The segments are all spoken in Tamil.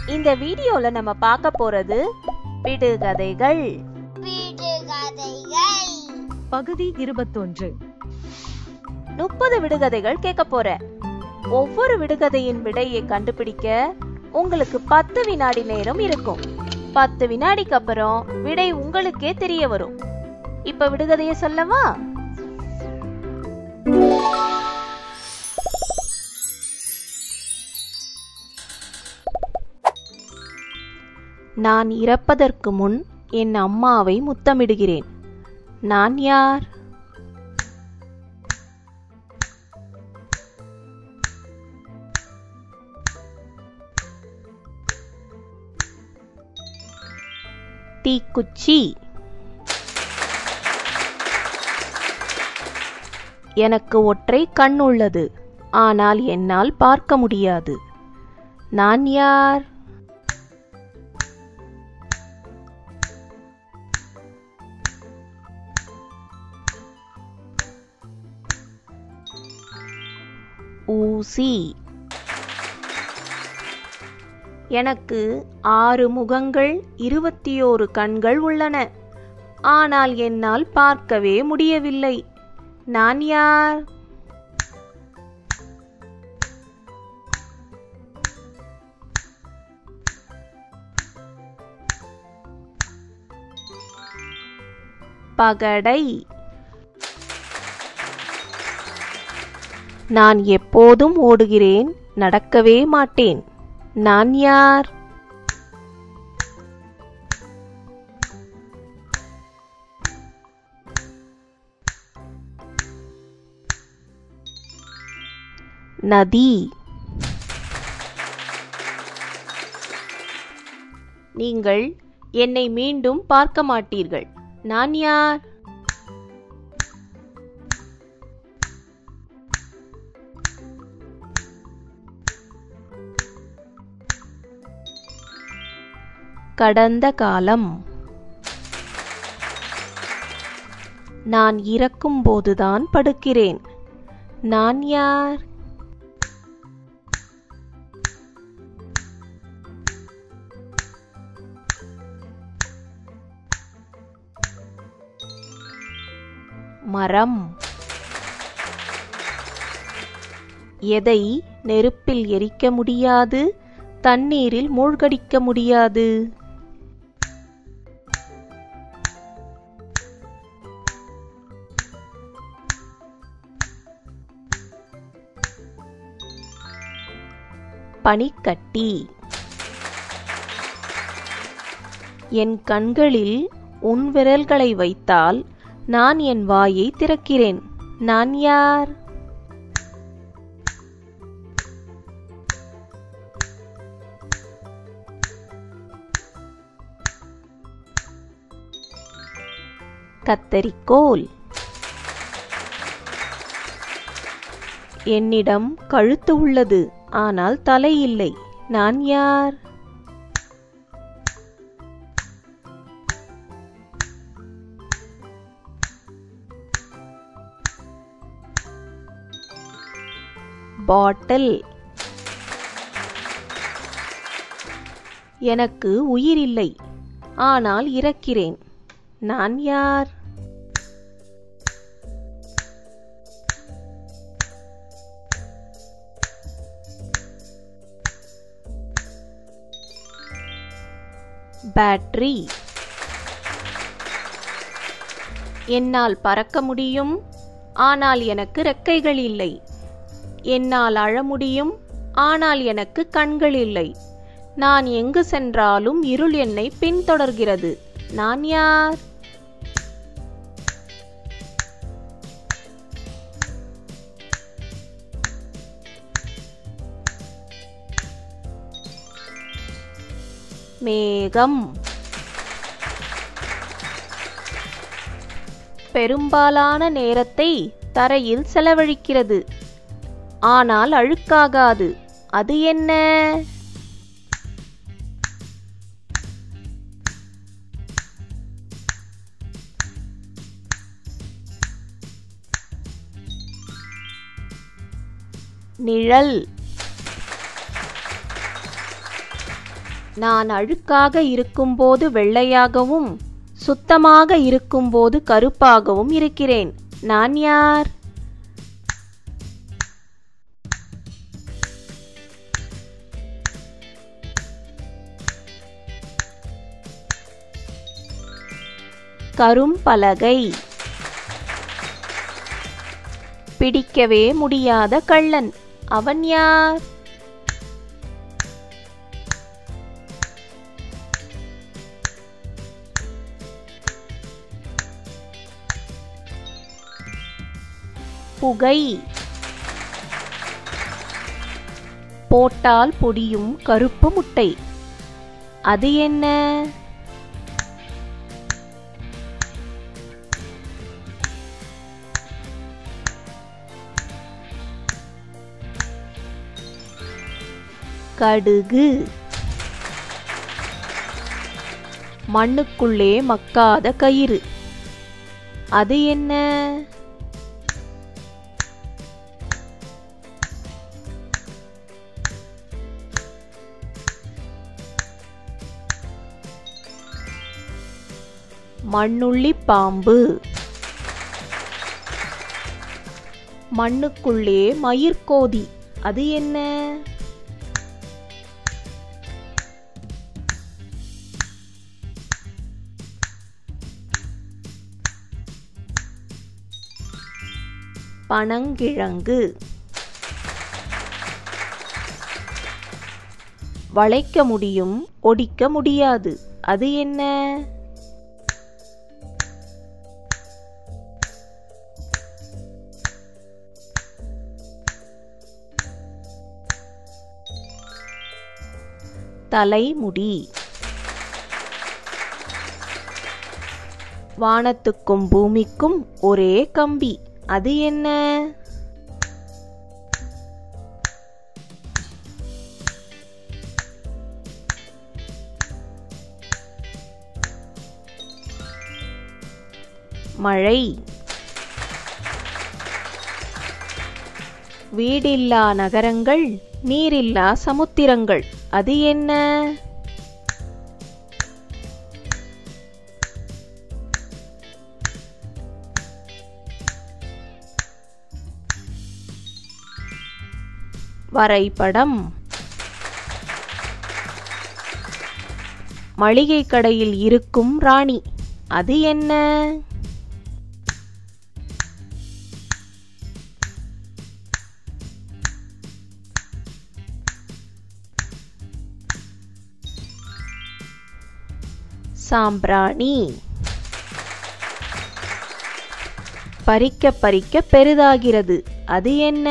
இந்த வீடியோல நம்ம பார்க்க போறது விடுகதைகள் விடுகதைகள் பகுதி இருபத்தொன்று முப்பது விடுகதைகள் கேட்க போறேன் ஒவ்வொரு விடுகதையின் விடையை கண்டுபிடிக்க உங்களுக்கு பத்து வினாடி நேரம் இருக்கும் பத்து வினாடிக்கு அப்புறம் விடை உங்களுக்கே தெரிய வரும் இப்ப விடுகதையை சொல்லவா நான் இறப்பதற்கு முன் என் அம்மாவை முத்தமிடுகிறேன் நான் யார் தீக்குச்சி எனக்கு ஒற்றை கண் உள்ளது ஆனால் என்னால் பார்க்க முடியாது நான் யார் ஊசி எனக்கு ஆறு முகங்கள் இருபத்தியோரு கண்கள் உள்ளன ஆனால் என்னால் பார்க்கவே முடியவில்லை நான் யார் பகடை நான் எப்போதும் ஓடுகிறேன் நடக்கவே மாட்டேன் நான் யார் நதி நீங்கள் என்னை மீண்டும் பார்க்க மாட்டீர்கள் நான் யார் கடந்த காலம் நான் இறக்கும்போதுதான் படுக்கிறேன் நான் யார் மரம் எதை நெருப்பில் எரிக்க முடியாது தண்ணீரில் மூழ்கடிக்க முடியாது பனிக்கட்டி என் கண்களில் உன் விரல்களை வைத்தால் நான் என் வாயை திறக்கிறேன் நான் யார் கத்தரிக்கோல் என்னிடம் கழுத்து உள்ளது ஆனால் தலை இல்லை நான் யார் பாட்டில் எனக்கு உயிர் இல்லை ஆனால் இறக்கிறேன் நான் யார் பேட்டரி என்னால் பறக்க முடியும் ஆனால் எனக்கு ரெக்கைகள் இல்லை என்னால் அழ முடியும் ஆனால் எனக்கு கண்கள் இல்லை நான் எங்கு சென்றாலும் இருள் என்னை பின்தொடர்கிறது நான் யார் மேகம் பெரும்பாலான நேரத்தை தரையில் செலவழிக்கிறது ஆனால் அழுக்காகாது அது என்ன நிழல் நான் அழுக்காக இருக்கும்போது வெள்ளையாகவும் சுத்தமாக இருக்கும்போது கருப்பாகவும் இருக்கிறேன் நான் யார் கரும்பலகை பிடிக்கவே முடியாத கள்ளன் அவன் யார் புகை போட்டால் பொடியும் கருப்பு முட்டை அது என்ன கடுகு மண்ணுக்குள்ளே மக்காத கயிறு அது என்ன மண்ணுள்ளி பாம்பு மண்ணுக்குள்ளே மயிர்கோதி அது என்ன பனங்கிழங்கு வளைக்க முடியும் ஒடிக்க முடியாது அது என்ன தலைமுடி வானத்துக்கும் பூமிக்கும் ஒரே கம்பி அது என்ன மழை வீடில்லா நகரங்கள் நீரில்லா சமுத்திரங்கள் அது என்ன வரைபடம் மளிகை கடையில் இருக்கும் ராணி அது என்ன சாம்பிராணி பறிக்க பறிக்க பெரிதாகிறது அது என்ன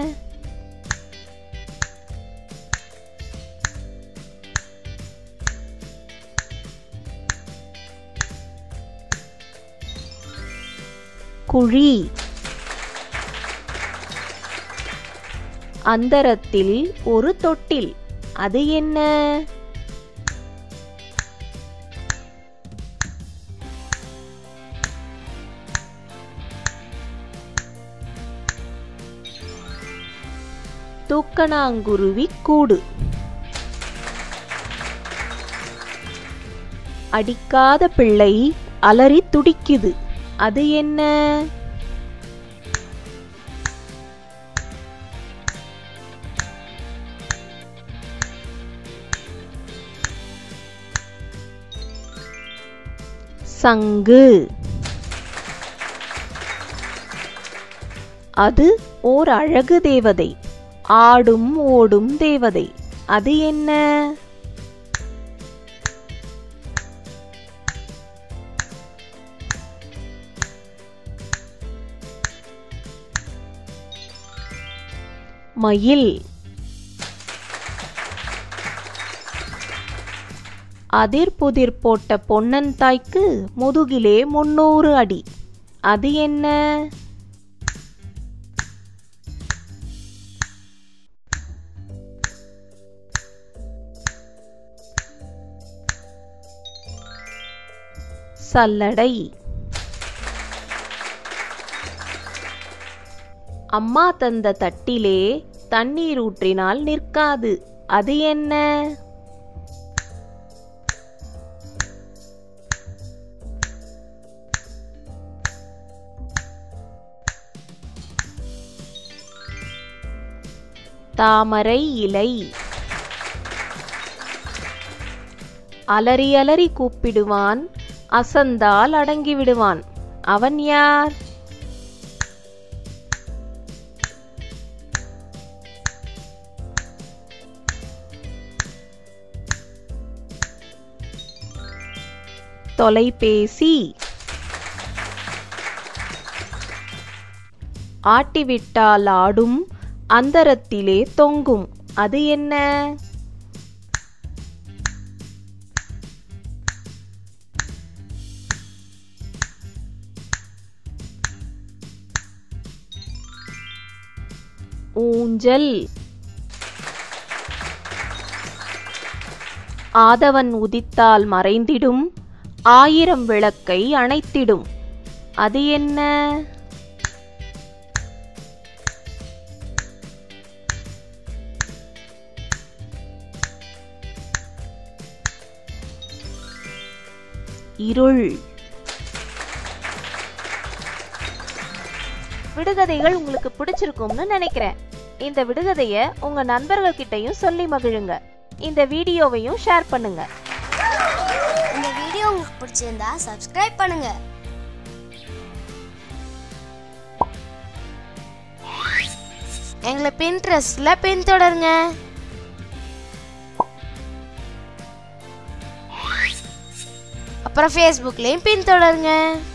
குழி அந்தரத்தில் ஒரு தொட்டில் அது என்ன தூக்கணாங்குருவி கூடு அடிக்காத பிள்ளை அலறி துடிக்குது அது என்ன சங்கு அது ஓர் அழகு தேவதை ஆடும் ஓடும் தேவதை அது என்ன மயில் அதிர் புதிர் போட்ட பொன்னன் தாய்க்கு முதுகிலே முன்னூறு அடி அது என்ன சல்லடை அம்மா தந்த தட்டிலே தண்ணீர் ஊற்றினால் நிற்காது அது என்ன தாமரை இலை அலறி அலறி கூப்பிடுவான் அசந்தால் அடங்கி விடுவான் அவன் யார் தொலைபேசி ஆட்டிவிட்டால் ஆடும் அந்தரத்திலே தொங்கும் அது என்ன ஊஞ்சல் ஆதவன் உதித்தால் மறைந்திடும் ஆயிரம் விளக்கை அணைத்திடும் அது என்ன இருள் விடுகதைகள் உங்களுக்கு பிடிச்சிருக்கும்னு நினைக்கிறேன் இந்த விடுகதைய உங்க நண்பர்கள் கிட்டயும் சொல்லி மகிழுங்க இந்த வீடியோவையும் ஷேர் பண்ணுங்க இந்த வீடியோ உங்களுக்கு பிடிச்சிருந்தா சப்ஸ்கிரைப் பண்ணுங்க எங்களை பின்ட்ரெஸ்ட்ல பின்தொடருங்க அப்புறம் ஃபேஸ்புக்லேயும் பின்தொடருங்க